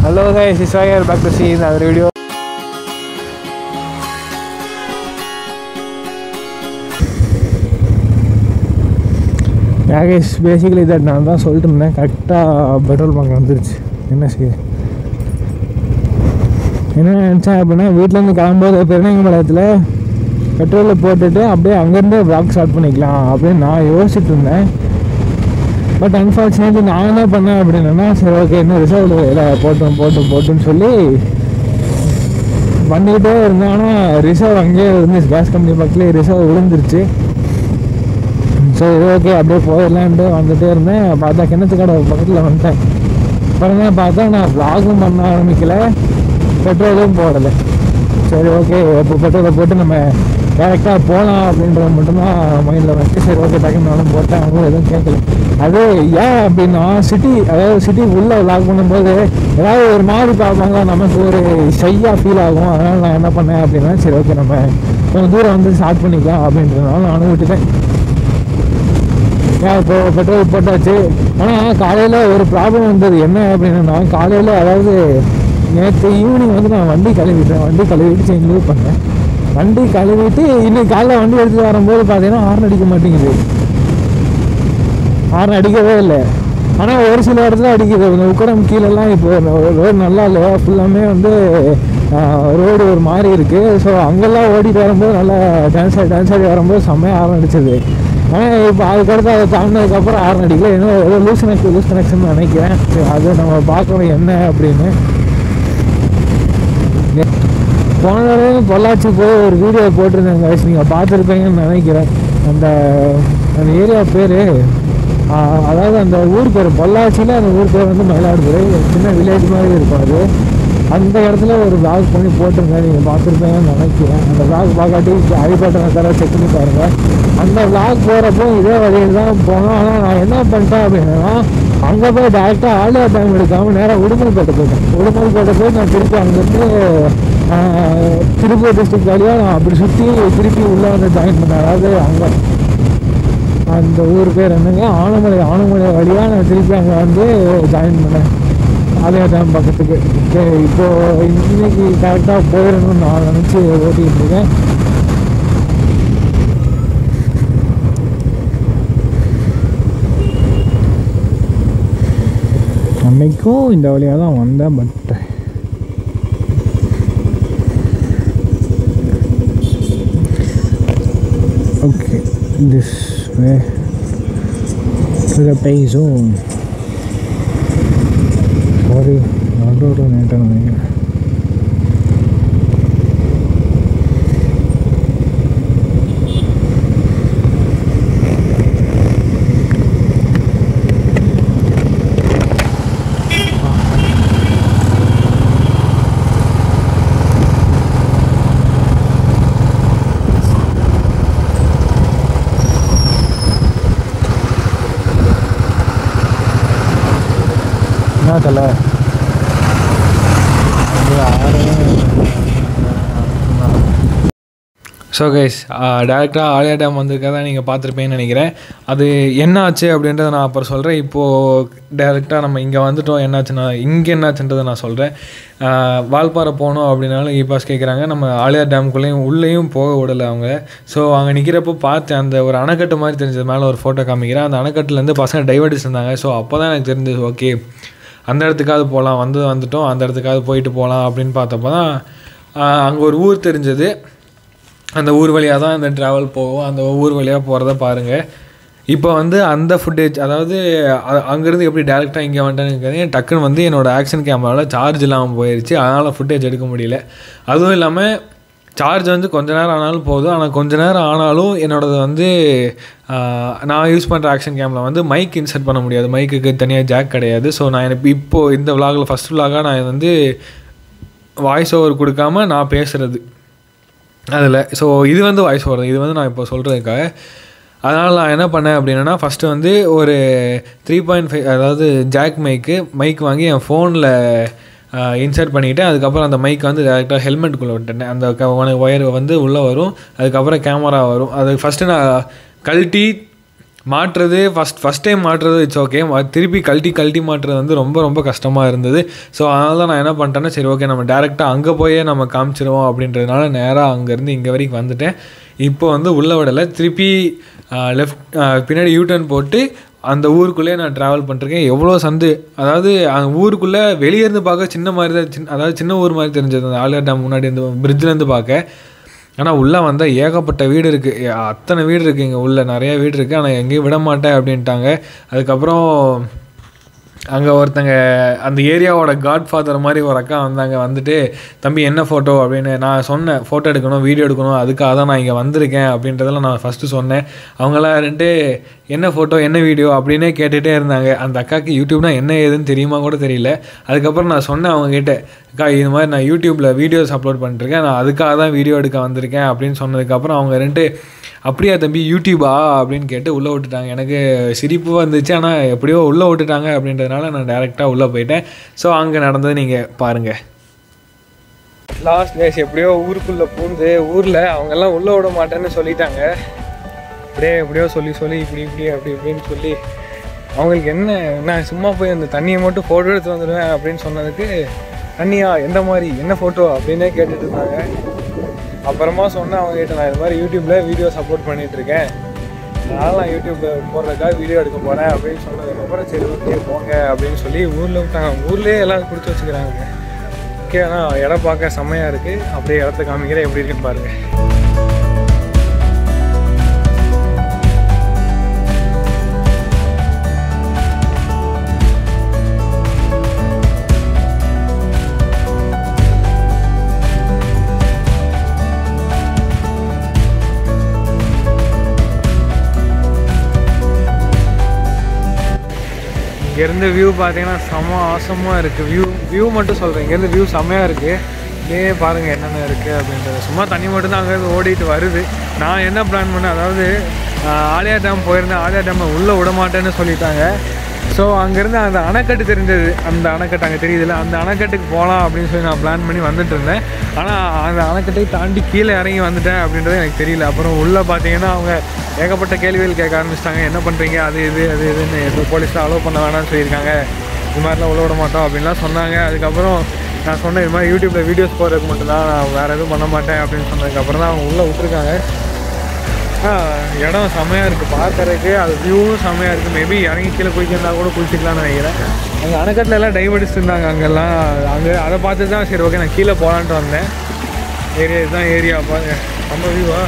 Hello guys, it's Swagger back to see another video. Yeah guys, basically that நான் தான் சொல்லிட்டு இருந்தேன் கரெக்டாக பெட்ரோல் பங்க் வந்துருச்சு என்ன செய்ய என்ன நினச்சேன் அப்படின்னா வீட்டிலேருந்து கிளம்பும்போது பெருநங்கம்பாளையத்தில் பெட்ரோலில் போட்டுட்டு அப்படியே அங்கேருந்தே vlog ஸ்டார்ட் பண்ணிக்கலாம் அப்படின்னு நான் யோசிச்சுட்டு இருந்தேன் பட் அன்ஃபார்ச்சுனேட்லி நான் என்ன பண்ணேன் அப்படின்னா சரி ஓகே இன்னும் ரிசர்வ் இல்லை போட்டோம் போட்டோம் போட்டுன்னு சொல்லி பண்ணிக்கிட்டே இருந்தேன் ஆனால் ரிசர்வ் அங்கேயே இருந்து கேஸ் கம்பெனி பக்கத்துலேயே ரிசர்வ் விழுந்துருச்சு சரி இது ஓகே அப்படியே போயிடலான்ட்டு வந்துட்டே இருந்தேன் பார்த்தா கிணத்து கடை பக்கத்தில் வந்துட்டேன் அப்புறம் தான் பார்த்தா நான் vlog-ம் பண்ண ஆரம்பிக்கல பெட்ரோலும் போடலை சரி ஓகே இப்போ பெட்ரோலை போட்டு நம்ம டேரெக்டாக போகலாம் அப்படின்றத மட்டும்தான் மைண்டில் வச்சு சரி ஓகே டக்குன்னு நானும் போட்டேன் அவங்களும் எதுவும் கேட்கல அது ஏன் அப்படின்னா சிட்டி அதாவது சிட்டி உள்ளே லாக் பண்ணும்போது ஏதாவது ஒரு மாதிரி பார்ப்பாங்க நமக்கு ஒரு ஷையாக ஃபீல் ஆகும் அதனால் நான் என்ன பண்ணேன் அப்படின்னா சரி ஓகே நம்ம கொஞ்சம் தூரம் வந்து ஸ்டார்ட் பண்ணிக்கலாம் அப்படின்றதுனால நானும் விட்டுட்டேன் ஏன் இப்போ பெட்ரோல் போட்டாச்சு ஆனால் காலையில் ஒரு ப்ராப்ளம் வந்தது என்ன அப்படின்னா காலையில் அதாவது நேற்று ஈவினிங் வந்து நான் வண்டி கழுவிட்டேன் வண்டி கழுவிட்டு சேஞ்ச் மூவ் பண்ணேன் வண்டி கழுவிட்டு இன்னைக்கு காலைல வண்டி எடுத்துட்டு வரும்போது பார்த்தீங்கன்னா ஹார்ன் அடிக்க மாட்டேங்குது ஹார்ன் அடிக்கவே இல்லை ஆனால் ஒரு சில இடத்துல அடிக்குது இந்த உக்கடம் கீழெல்லாம் இப்போ ரோடு நல்லா இல்லை ஃபுல்லாமே வந்து ரோடு ஒரு மாதிரி இருக்குது ஸோ அங்கெல்லாம் ஓடிட்டு வரும்போது நல்லா டான்ஸ் ஆடி டான்ஸ் ஆடி வரும்போது செம்மையாக ஹார்ன் அடிச்சது ஆனால் இப்போ அதுக்கடுத்து அதை தாண்டினதுக்கப்புறம் ஹார்ன் அடிக்கல இன்னும் ஏதோ லூஸ் கனெக்ட் லூஸ் கனெக்ஷன் நினைக்கிறேன் சரி, அது நம்ம பார்க்கணும் என்ன அப்படின்னு போன தடவை பொள்ளாச்சி போய் ஒரு வீடியோ போட்டிருந்தேன் guys நீங்கள் பார்த்துருப்பீங்கன்னு நினைக்கிறேன் அந்த அந்த ஏரியா பேர் அதாவது அந்த ஊர் பேர் பொள்ளாச்சியில் அந்த ஊர் பேர் வந்து மயிலாடுதுறை ஒரு சின்ன வில்லேஜ் மாதிரி இருக்கும் அது அந்த இடத்துல ஒரு vlog பண்ணி போட்டிருந்தேன் நீங்கள் பார்த்துருப்பீங்கன்னு நினைக்கிறேன் அந்த vlog பார்க்காட்டி அடிப்பட்ட தடவை செக் பண்ணி பாருங்கள் அந்த vlog போகிறப்போ இதே வழியில் தான் போனோம் ஆனால் நான் என்ன பண்ணிட்டேன் அப்படின்னா அங்கே போய் டேரெக்டாக ஆலியா டைம் எடுக்காமல் நேராக உடுமல்பேட்டை போயிட்டேன் உடுமல்பேட்டை போய் நான் திருப்பி அங்கேருந்து ஆஹ், திருப்பூர் டிஸ்ட்ரிக்ட் வழியாக நான் அப்படி சுற்றி திருப்பி உள்ளே வந்து ஜாயின் பண்ணேன் அதாவது அங்கே அந்த ஊர் பேர் என்னங்க ஆனமலை ஆனமலை வழியாக நான் திருப்பி அங்கே வந்து ஜாயின் பண்ணேன் ஆலியா டேம் பக்கத்துக்கு சரி இப்போ இன்னைக்கு கரெக்டாக போயிடணும்னு நான் நினச்சி ஓட்டிகிட்டு இருக்கேன் அன்னைக்கும் இந்த வழியாக தான் வந்தேன் but okay this way to the pay zone sorry நடுவோட நேட்டம் நினைக்கிறேன் என்ன தல ஸோ கைஸ் டேரெக்டாக ஆலியா டேம் வந்திருக்கதான் நீங்கள் பார்த்துருப்பீங்கன்னு நினைக்கிறேன் அது என்ன ஆச்சு அப்படின்றத நான் அப்புறம் சொல்கிறேன் இப்போது டேரெக்டாக நம்ம இங்கே வந்துட்டோம் என்னாச்சுன்னா இங்கே என்னாச்சுன்றதை நான் சொல்கிறேன் வால்பாறை போகணும் அப்படின்னாலும் இ பாஸ் கேட்குறாங்க நம்ம ஆலியா டேம்குள்ளேயும் உள்ளேயும் போக விடலை அவங்க ஸோ அங்கே நிற்கிறப்போ பார்த்தேன் அந்த ஒரு அணைக்கட்டு மாதிரி தெரிஞ்சது மேலே ஒரு ஃபோட்டோ காமிக்கிறேன் அந்த அணைக்கட்டுலேருந்து பசங்க டைவர்ட் இருந்தாங்க ஸோ அப்போ தான் எனக்கு தெரிஞ்சது ஓகே அந்த இடத்துக்காவது போகலாம் வந்து வந்துட்டோம் அந்த இடத்துக்காவது போயிட்டு போகலாம் அப்படின்னு பார்த்தப்போ தான் அங்கே ஒரு ஊர் தெரிஞ்சது அந்த ஊர் வழியாக தான் அந்த ட்ராவல் போகும் அந்த ஊர் வழியாக போகிறத பாருங்கள் இப்போ வந்து அந்த ஃபுட்டேஜ் அதாவது அ- அங்கேருந்து எப்படி டேரெக்டாக இங்கே வந்துட்டேன்னு டக்குன்னு வந்து என்னோடய ஆக்ஷன் கேமராவில் சார்ஜ் இல்லாமல் போயிடுச்சு அதனால் ஃபுட்டேஜ் எடுக்க முடியல அதுவும் இல்லாமல் சார்ஜ் வந்து கொஞ்ச நேரம் ஆனாலும் போதும் ஆனால் கொஞ்ச நேரம் ஆனாலும் என்னோடது வந்து ஆஹ், நான் யூஸ் பண்ணுற ஆக்ஷன் கேமரா வந்து மைக் இன்சர்ட் பண்ண முடியாது மைக்குக்கு தனியாக ஜாக் கிடையாது ஸோ நான் எனக்கு இப்போது இந்த விலாகில் ஃபஸ்ட் விலாகாக நான் வந்து வாய்ஸ் ஓவர் கொடுக்காம நான் பேசுகிறது அதில் ஸோ இது வந்து வாய்ஸ் ஓவர் இது வந்து நான் இப்போ சொல்கிறதுக்காக அதனால் நான் என்ன பண்ணேன் அப்படின்னா ஃபஸ்ட்டு வந்து ஒரு த்ரீ பாயிண்ட் ஃபைவ் அதாவது ஜாக் மைக்கு மைக் வாங்கி என் ஃபோனில் இன்சர்ட் பண்ணிவிட்டு அதுக்கப்புறம் அந்த மைக் வந்து டேரெக்டாக ஹெல்மெட்டுக்குள்ளே விட்டுட்டேன் அந்த ஒயர் வந்து உள்ளே வரும் அதுக்கப்புறம் கேமரா வரும் அது ஃபஸ்ட்டு நான் கழட்டி மாட்டுறது ஃபஸ்ட் ஃபஸ்ட் டைம் மாட்டுறது இட்ஸ் ஓகே திருப்பி கழட்டி கழட்டி மாட்டுறது வந்து ரொம்ப ரொம்ப கஷ்டமாக இருந்தது ஸோ அதனால தான் நான் என்ன பண்ணிட்டேன்னா சரி ஓகே நம்ம டேரெக்டாக அங்கே போயே நம்ம காமிச்சிருவோம் அப்படின்றதுனால நேராக அங்கேருந்து இங்கே வரைக்கும் வந்துட்டேன் இப்போ வந்து உள்ள விடலை திருப்பி லெஃப்ட் பின்னாடி யூட்டர்ன் போட்டு அந்த ஊருக்குள்ளேயே நான் ட்ராவல் பண்ணிருக்கேன் எவ்வளோ சந்து அதாவது அந்த ஊருக்குள்ளே வெளியே இருந்து பார்க்க சின்ன மாதிரி தான் சின்ன அதாவது சின்ன ஊர் மாதிரி தெரிஞ்சது அந்த ஆலியார் டேம் முன்னாடி இருந்து பிரிட்ஜ்லேருந்து பார்க்க ஆனால் உள்ளே வந்தால் ஏகப்பட்ட வீடு இருக்குது அத்தனை வீடு இருக்குது இங்கே உள்ள நிறைய வீடு இருக்குது ஆனால் எங்கேயும் விட மாட்டேன் அப்படின்ட்டாங்க அதுக்கப்புறம் அங்கே ஒருத்தங்க அந்த ஏரியாவோட காட் ஃபாதர் மாதிரி ஒரு அக்கா வந்தாங்க வந்துட்டு தம்பி என்ன ஃபோட்டோ அப்படின்னு நான் சொன்னேன் ஃபோட்டோ எடுக்கணும் வீடியோ எடுக்கணும் அதுக்காக தான் நான் இங்கே வந்திருக்கேன் அப்படின்றதெல்லாம் நான் ஃபஸ்ட்டு சொன்னேன் அவங்களாம் ரெண்டு என்ன ஃபோட்டோ என்ன வீடியோ அப்படின்னே கேட்டுகிட்டே இருந்தாங்க அந்த அக்காவுக்கு யூடியூப்னா என்ன ஏதுன்னு தெரியுமா கூட தெரியல அதுக்கப்புறம் நான் சொன்னேன் அவங்ககிட்ட அக்கா இது மாதிரி நான் யூடியூப்பில் வீடியோஸ் அப்லோட் பண்ணிருக்கேன் நான் அதுக்காக தான் வீடியோ எடுக்க வந்திருக்கேன் அப்படின்னு சொன்னதுக்கப்புறம் அவங்க ரெண்டு அப்படியா தம்பி யூடியூபா அப்படின்னு கேட்டு உள்ளே விட்டுட்டாங்க எனக்கு சிரிப்பு வந்துச்சு ஆனால் எப்படியோ உள்ளே விட்டுட்டாங்க அப்படின்றதுனால நான் டேரெக்டாக உள்ளே போயிட்டேன் ஸோ அங்கே நடந்தது நீங்கள் பாருங்கள் லாஸ்ட் டேஸ் எப்படியோ ஊருக்குள்ளே பூந்து ஊரில் அவங்கெல்லாம் உள்ளே விட மாட்டேன்னு சொல்லிட்டாங்க அப்படியே எப்படியோ சொல்லி சொல்லி இப்படி இப்படி அப்படி இப்படின்னு சொல்லி அவங்களுக்கு என்ன நான் சும்மா போய் அந்த தண்ணியை மட்டும் ஃபோட்டோ எடுத்து வந்துடுவேன் அப்படின்னு சொன்னதுக்கு தண்ணியா எந்த மாதிரி என்ன ஃபோட்டோ அப்படின்னே கேட்டுட்டு இருந்தாங்க அப்புறமா சொன்னேன் அவங்க கிட்ட நான் இது மாதிரி யூடியூப்பில் வீடியோஸ் அப்லோட் பண்ணிட்டு இருக்கேன் அதனால நான் யூடியூப்பில் போடுறதுக்காக வீடியோ எடுக்க போகிறேன் அப்படின்னு சொன்னதுக்கப்புறம் சரி ஓகே போங்க அப்படின்னு சொல்லி ஊரில் விட்டாங்க ஊர்லேயே எல்லாம் கொடுத்து வச்சுக்கிறாங்க ஓகே ஆனால் இடம் பார்க்க செம்மையாக இருக்குது அப்படியே இடத்த காமிக்கிறேன் எப்படி இருக்குன்னு பாருங்கள் இங்கேருந்து வியூ பார்த்தீங்கன்னா செம்ம ஆசமாக இருக்குது வியூ வியூ மட்டும் சொல்கிறேன் இங்கேருந்து வியூ செம்மையாக இருக்குது இதே பாருங்கள் என்னென்ன இருக்குது அப்படின்றது சும்மா தண்ணி மட்டும் தான் அங்கேருந்து ஓடிட்டு வருது நான் என்ன பிளான் பண்ணேன் அதாவது ஆஹ், ஆலியா டேம் போயிருந்தேன் ஆலியா டேமை உள்ளே விட மாட்டேன்னு சொல்லிட்டாங்க ஸோ அங்கேருந்து அந்த அணைக்கட்டு தெரிஞ்சது அந்த அணைக்கட்டு அங்கே தெரியுதுல்ல அந்த அணைக்கட்டுக்கு போகலாம் அப்படின்னு சொல்லி நான் பிளான் பண்ணி வந்துட்டு இருந்தேன் ஆனால் அந்த அணைக்கட்டை தாண்டி கீழே இறங்கி வந்துட்டேன் அப்படின்றது எனக்கு தெரியல அப்புறம் உள்ளே பார்த்தீங்கன்னா அவங்க ஏகப்பட்ட கேள்விகள் கேட்க ஆரம்பிச்சிட்டாங்க என்ன பண்ணுறீங்க அது இது அது இதுன்னு எது போலீஸில் அலோவ் பண்ண வேணாம்னு சொல்லியிருக்காங்க இது மாதிரிலாம் உள்ள விட மாட்டோம் அப்படின்லாம் சொன்னாங்க அதுக்கப்புறம் நான் சொன்னேன் இது மாதிரி யூடியூப்பில் வீடியோஸ் போடுறதுக்கு மட்டும்தான் நான் வேறு எதுவும் பண்ண மாட்டேன் அப்படின்னு சொன்னதுக்கப்புறம் தான் அவங்க உள்ளே விட்டுருக்காங்க ஆ, இடம் செம்மையாக இருக்குது பார்க்கறதுக்கு அது வியூவும் செம்மையாக இருக்குது மேபி இறங்கி கீழே குளிக்கிறதா கூட குளிச்சிக்கலாம்னு நினைக்கிறேன் அங்கே அணைக்கட்டில் எல்லாம் டைவ் அடிச்சுட்டு இருந்தாங்க அங்கெல்லாம் அங்கே அதை பார்த்து தான் சரி ஓகே நான் கீழே போகலான்ட்டு வந்தேன் ஏரியா இதுதான் ஏரியா பாருங்க நம்ம வியூவா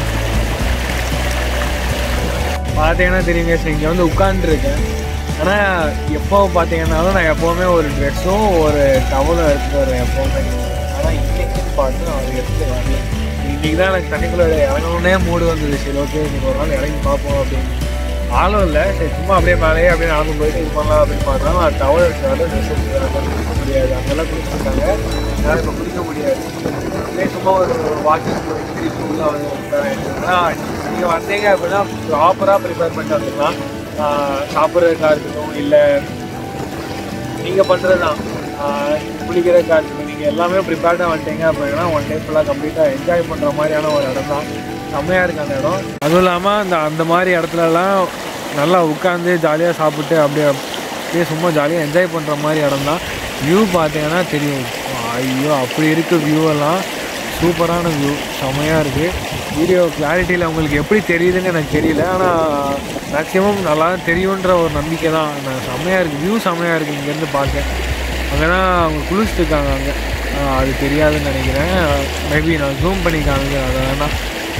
பார்த்தீங்கன்னா தெரியுங்க சரி இங்கே வந்து உட்காந்துருக்கேன் ஆனால் எப்போ பார்த்தீங்கன்னாலும் நான் எப்போவுமே ஒரு ட்ரெஸ்ஸும் ஒரு டவலும் எடுத்துகிட்டு வருவேன் எப்போவுமே ஆனால் இன்னைக்குன்னு பார்த்து நான் அதை எடுத்து வரல இன்றைக்கி தான் எனக்கு தண்ணிக்குள்ளே இறங்கணுன்னே மூடு வந்தது சரி ஓகே இன்னைக்கு ஒரு நாள் இறங்கி பார்ப்போம் அப்படின்னு ஆளும் இல்லை சரி சும்மா அப்படியே மேலேயே அப்படியே நடந்து போயிட்டு இது பண்ணலாம் அப்படின்னு பார்த்தா நான் டவல் எடுத்து வரல ட்ரெஸ் எடுத்து குளிக்க முடியாது அங்கெல்லாம் குளிச்சுட்டாங்க என்னால் இப்போ குளிக்க முடியாது அப்படியே சும்மா ஒரு வாக்கிங் போயிட்டு திருப்பி உள்ள வந்து உட்காரேன் நீங்கள் வந்தீங்க அப்படின்னா ப்ராப்பராக ப்ரிப்பேர் பண்ணிட்டு வந்துடலாம் சாப்பிட்றதுக்காக இருக்கட்டும் இல்லை நீங்கள் பண்ணுறது தான் குளிக்கிறதுக்காக இருக்கட்டும் நீங்கள் எல்லாமே ப்ரிப்பேர்டாக வந்துட்டீங்க அப்படின்னா ஒன் டே ஃபுல்லாக கம்ப்ளீட்டாக என்ஜாய் பண்ணுற மாதிரியான ஒரு இடம் தான் செம்மையாக இருக்குது அந்த இடம் அதுவும் இல்லாமல் அந்த அந்த மாதிரி இடத்துலலாம் நல்லா உட்காந்து ஜாலியாக சாப்பிட்டு அப்படியே அப்படியே சும்மா ஜாலியாக என்ஜாய் பண்ணுற மாதிரி இடம் தான் வியூ பார்த்தீங்கன்னா தெரியும் ஐயோ அப்படி இருக்குது வியூ எல்லாம் சூப்பரான வியூ செம்மையாக இருக்குது வீடியோ கிளாரிட்டியில் உங்களுக்கு எப்படி தெரியுதுன்னு எனக்கு தெரியல ஆனால் மேக்ஸிமம் நல்லா தெரியுன்ற ஒரு நம்பிக்கை தான் நான் செம்மையாக இருக்குது வியூ செம்மையாக இருக்குது இங்கேருந்து பார்க்க அங்கே தான் அவங்க குளிச்சுட்டு இருக்காங்க அங்கே அது தெரியாதுன்னு நினைக்கிறேன் மேபி நான் ஜூம் பண்ணி காமிக்கிறேன் அதை வேணால்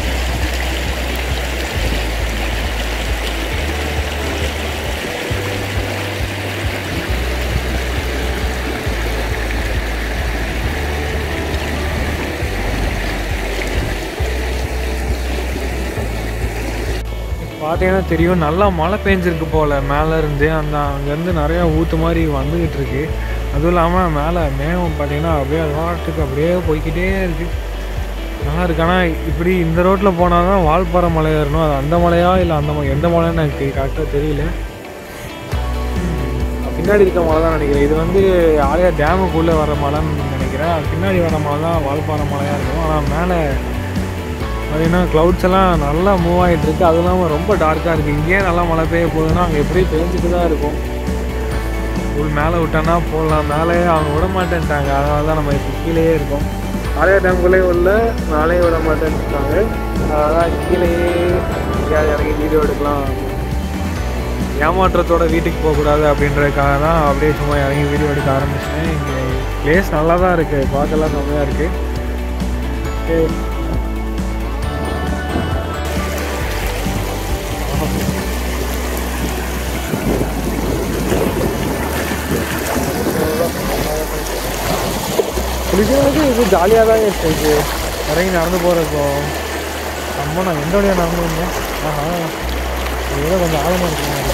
பார்த்தீங்கன்னா தெரியும் நல்லா மழை பெஞ்சிருக்கு போல் மேலே இருந்து அந்த அங்கேருந்து நிறையா ஊற்று மாதிரி வந்துக்கிட்டு இருக்கு அதுவும் இல்லாமல் மேலே மேகம் பார்த்தீங்கன்னா அப்படியே அது வாட்டுக்கு அப்படியே போய்க்கிட்டே இருக்குது நல்லா இருக்கு ஆனால் இப்படி இந்த ரோட்டில் போனால் தான் வால்பாறை மலை ஏறணும் அது அந்த மலையா இல்லை அந்த மலை எந்த மலைன்னு எனக்கு கரெக்டாக தெரியல பின்னாடி இருக்க மலை தான் நினைக்கிறேன் இது வந்து ஆலியா டேமுக்குள்ளே வர மலைன்னு நினைக்கிறேன் அது பின்னாடி வர மலை தான் வால்பாறை மலையாக இருக்கும் ஆனால் மேலே பார்த்தீங்கன்னா க்ளவுட்ஸ் எல்லாம் நல்லா மூவ் ஆகிட்டு இருக்கு அது இல்லாமல் ரொம்ப டார்க்காக இருக்குது இங்கேயே நல்லா மழை பெய்ய போகுதுன்னா அங்கே எப்படியும் தெரிஞ்சுட்டு தான் இருக்கும் ஃபுல் மேலே விட்டோன்னா போடலாம் மேலே அவங்க விட மாட்டேன்ட்டாங்க அதனால தான் நம்ம இப்போ கீழேயே இருக்கோம் ஆலய டேம்குள்ளே உள்ள நாளே விட மாட்டேன்ட்டாங்க அதான் கீழேயே எங்கேயாவது இறங்கி வீடியோ எடுக்கலாம் ஏமாற்றத்தோட வீட்டுக்கு போகக்கூடாது அப்படின்றதுக்காக தான் அப்படியே சும்மா இறங்கி வீடியோ எடுக்க ஆரம்பிச்சிட்டேன் இங்கே பிளேஸ் நல்லா தான் இருக்குது பார்க்கலாம் செம்மையாக இருக்குது குளிக்கிறதுக்கு இது ஜாலியாக தான் இருக்கு இது இறங்கி நடந்து போகிறப்போ நம்ம நான் எந்த வழியாக நடந்து வந்தேன் ஆஹா ஏதோ கொஞ்சம் ஆழமாக இருக்கு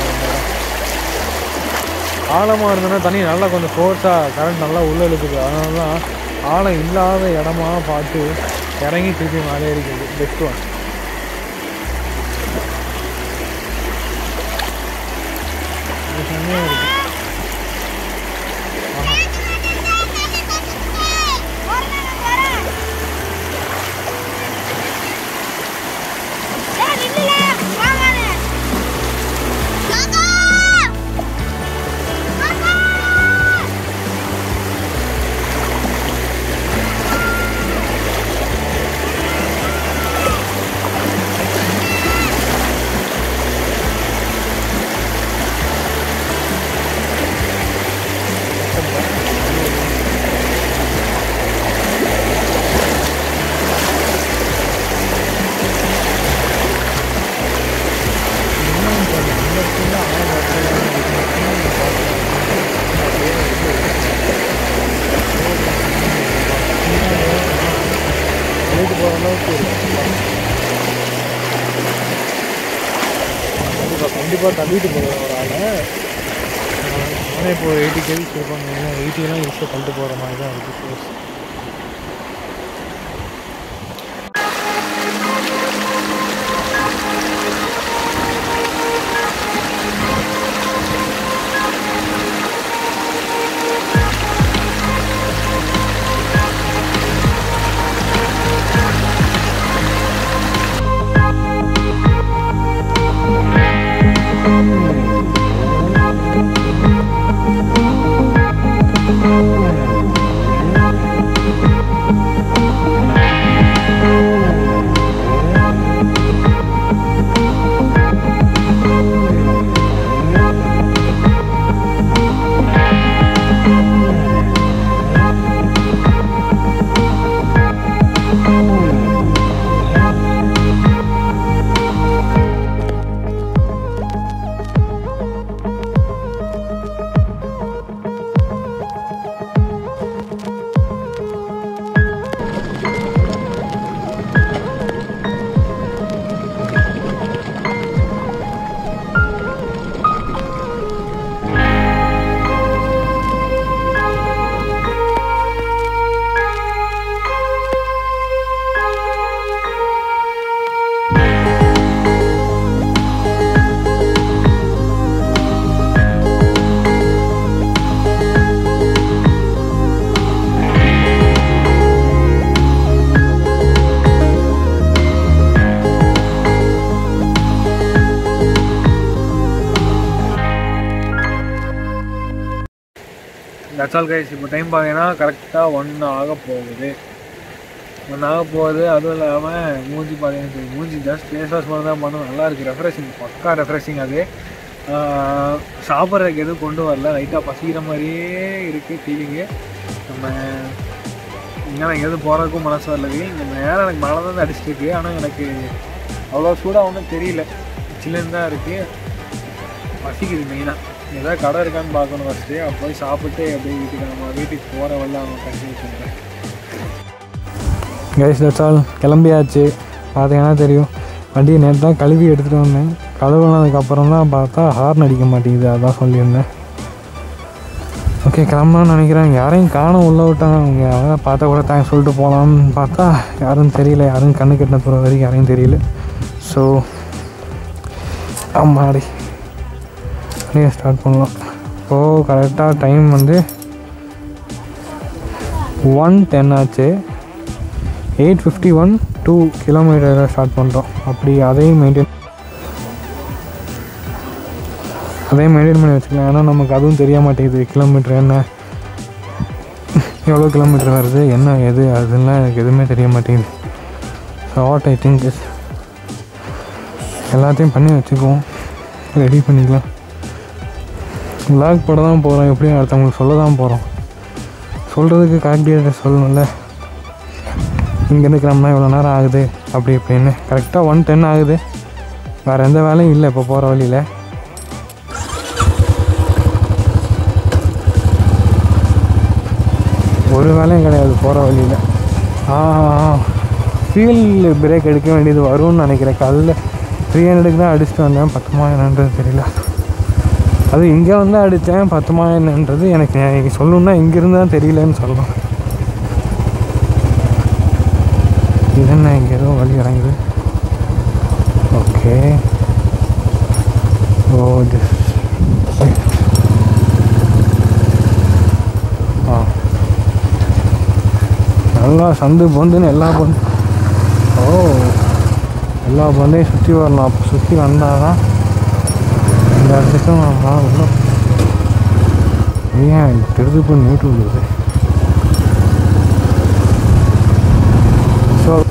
ஆழமாக இருந்ததுன்னா தண்ணி நல்லா கொஞ்சம் ஃபோர்ஸாக கரண்ட் நல்லா உள்ளே இழுக்குது அதனால தான் ஆழம் இல்லாத இடமா பார்த்து இறங்கி திருப்பி மேலே இருக்குது பெஸ்ட் ஒன் செம்மையாக இருக்குது போயிட்டு போகிற அளவுக்கு கண்டிப்பாக கண்டிப்பாக தள்ளிட்டு போகிறேன் ஒரு ஆளை நானே இப்போ எயிட்டி கேஜிஸ் இருப்பாங்க எயிட்டிலாம் ஈஸியாக தள்ளிட்டு போகிற மாதிரி தான் இருக்குது ப்ளேஸ் தட்ஸ் ஆல் கைஸ் இப்போ டைம் பார்த்தீங்கன்னா கரெக்டாக ஒன் ஆக போகுது ஒன் ஆக போகுது அதுவும் இல்லாமல் மூஞ்சி பார்த்தீங்கன்னா தெரியும். மூஞ்சி ஜஸ்ட் ஃபேஸ் வாஷ் மாதிரி தான் பண்ணும் நல்லா இருக்குது ரெஃப்ரெஷிங் பக்கா ரெஃப்ரெஷிங் அது ஆஹ் சாப்பிட்றதுக்கு எதுவும் கொண்டு வரல லைட்டாக பசிக்கிற மாதிரியே இருக்குது ஃபீலிங்கு நம்ம இங்கே எனக்கு எதுவும் போகிறதுக்கும் மனசு வரலது இங்கே நேரம் எனக்கு மழை தான் அடிச்சிட்டு இருக்கு ஆனால் எனக்கு அவ்வளோ சூடாக ஒன்றும் தெரியல சில்லுன்னு தான் இருக்குது பசிக்குது மெயினாக ஏதாவது கடை இருக்கான்னு பார்க்கணும் ஃபஸ்ட்டு அப்போ போய் சாப்பிட்டு அப்படியே வீட்டுக்கு நம்ம வீட்டுக்கு போகிற வரல அவங்க கண்டினியூ பண்ணுறேன் கைஸ் தட்ஸ் ஆல் கிளம்பியாச்சு பார்த்தீங்கன்னா தெரியும் வண்டியை நேற்று தான் கழுவி எடுத்துகிட்டு வந்தேன் கழுவுனதுக்கப்புறம் தான் பார்த்தா ஹார்ன் அடிக்க மாட்டேங்குது அதான் சொல்லியிருந்தேன் ஓகே கிளம்பலாம்னு நினைக்கிறேன் யாரையும் காணோம் உள்ளே விட்டாங்க அவங்க யாராவது பார்த்தா கூட தேங்க்ஸ் சொல்லிட்டு போகலாம்னு பார்த்தா யாரும் தெரியல யாரும் கண்ணு கட்டின தூரம் வரைக்கும் யாரையும் தெரியல ஸோ ஆமாடி அப்படியே ஸ்டார்ட் பண்ணலாம் இப்போது கரெக்டாக டைம் வந்து ஒன் டென் ஆச்சு எயிட் ஃபிஃப்டி ஒன் டூ கிலோமீட்டரை ஸ்டார்ட் பண்ணுறோம் அப்படி அதையும் மெயின்டைன் அதையும் மெயின்டைன் பண்ணி வச்சுக்கலாம் ஏன்னா நமக்கு அதுவும் தெரிய மாட்டேங்குது கிலோமீட்டர் என்ன எவ்வளோ கிலோமீட்டர் வருது என்ன எது அதெல்லாம் எனக்கு எதுவுமே தெரிய மாட்டேங்குது வாட் ஐ திங்க் இஸ் எல்லாத்தையும் பண்ணி வச்சுக்குவோம் ரெடி பண்ணிக்கலாம் விளாக் போட தான் போகிறோம் எப்படியும் அடுத்தவங்களுக்கு சொல்ல தான் போகிறோம் சொல்கிறதுக்கு கரெக்டாக சொல்லணும்ல இங்கேருந்து கிளம்புனா இவ்வளோ நேரம் ஆகுது அப்படி இப்படின்னு கரெக்டாக ஒன் டென் ஆகுது வேறு எந்த வேலையும் இல்லை இப்போ போகிற வழியில் ஒரு வேலையும் கிடையாது போகிற வழியில் ஃபியூல் பிரேக் எடுக்க வேண்டியது வரும்னு நினைக்கிறேன் காலையில் த்ரீ ஹண்ட்ரடுக்கு தான் அடிச்சுட்டு வந்தேன் பத்துமா என்னன்றது தெரியல அது இங்கே வந்து அடித்தேன் பத்துமா என்னன்றது எனக்கு எனக்கு சொல்லணுன்னா இங்கேருந்து தான் தெரியலன்னு சொல்லலாம் இது என்ன இங்கே ஏதோ வழி இறங்குது ஓகே ஓ திஸ் ஆ நல்லா சந்து பொந்துன்னு எல்லா பொந்து ஓ எல்லா பொந்தையும் சுற்றி வரணும் அப்போ சுற்றி வந்தால் தான் இந்த இடத்துக்கு நம்ம இன்னும் ஏன் திருதுப்பு நீட்டு விழுது ஸோ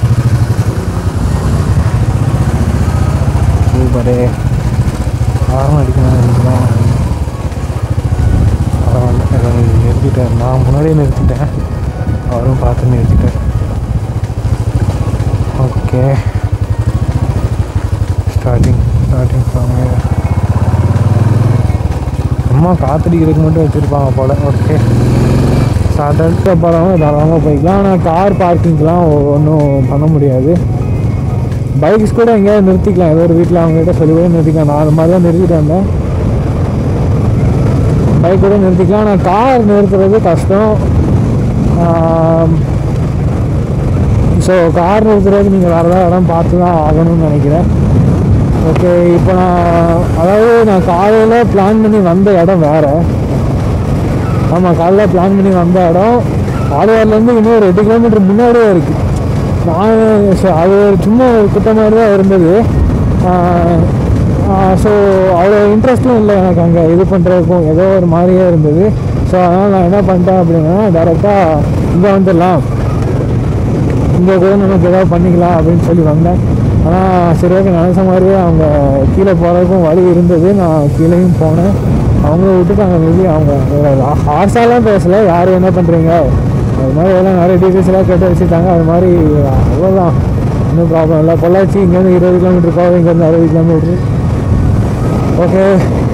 சூப்பரே ஆரம் அடிக்கணும் நினைக்கிறேன் பரவாயில்ல ஏதோ நிறுத்திட்டேன் நான் முன்னாடியே நிறுத்திட்டேன் அவரும் பார்த்து நிறுத்திட்டேன் ஓகே ஸ்டார்டிங் ஸ்டார்டிங் ஃப்ரம் சும்மா காத்தடிக்கிறதுக்கு மட்டும் வச்சுருப்பாங்க போல் ஓகே ஸ்டார்ட் போகிறவங்க தாராளமாக போய்க்கலாம் ஆனால் கார் பார்க்கிங்லாம் ஒன்றும் பண்ண முடியாது பைக்ஸ் கூட எங்கேயாவது நிறுத்திக்கலாம் ஏதோ ஒரு வீட்டில் அவங்ககிட்ட சொல்லி கூட நிறுத்திக்கலாம் நான் அது மாதிரி தான் நிறுத்திட்டு வந்தேன் பைக் கூட நிறுத்திக்கலாம் ஆனால் கார் நிறுத்துறது கஷ்டம் ஸோ கார் நிறுத்துறது நீங்கள் வேறு ஏதாவது இடம் பார்த்து தான் ஆகணும்னு நினைக்கிறேன் ஓகே இப்போ நான் அதாவது நான் காலையில் பிளான் பண்ணி வந்த இடம் வேறு ஆமாம் காலைல பிளான் பண்ணி வந்த இடம் ஆழ்வார்லேருந்து இன்னும் ஒரு எட்டு கிலோமீட்டர் முன்னாடியே இருக்குது நான் ச- அது ஒரு சும்மா ஒரு குட்ட மாதிரி தான் இருந்தது ஸோ அவ்வளோ இன்ட்ரெஸ்ட்டும் இல்லை எனக்கு அங்கே இது பண்ணுறதுக்கும் ஏதோ ஒரு மாதிரியே இருந்தது ஸோ அதனால் நான் என்ன பண்ணிட்டேன் அப்படின்னா டேரெக்டாக இங்கே வந்துடலாம் இங்கே கூட நமக்கு ஏதாவது பண்ணிக்கலாம் அப்படின்னு சொல்லி வந்தேன் ஆனால் சரி ஓகே நினச்ச மாதிரியே அவங்க கீழே போகிறதுக்கும் வழி இருந்தது நான் கீழேயும் போனேன் அவங்க விட்டுட்டாங்க மேபி அவங்க ஹார்ஸாலாம் பேசலை யார் என்ன பண்ணுறீங்க அது மாதிரி எல்லாம் நிறைய டீச்சர்ஸ் எல்லாம் கேட்டு வச்சுட்டாங்க அது மாதிரி அவ்வளோதான் ஒன்றும் ப்ராப்ளம் இல்லை பொள்ளாச்சி இங்கேருந்து இருபது கிலோமீட்டர் போகும் இங்கேருந்து அறுபது கிலோமீட்டர் ஓகே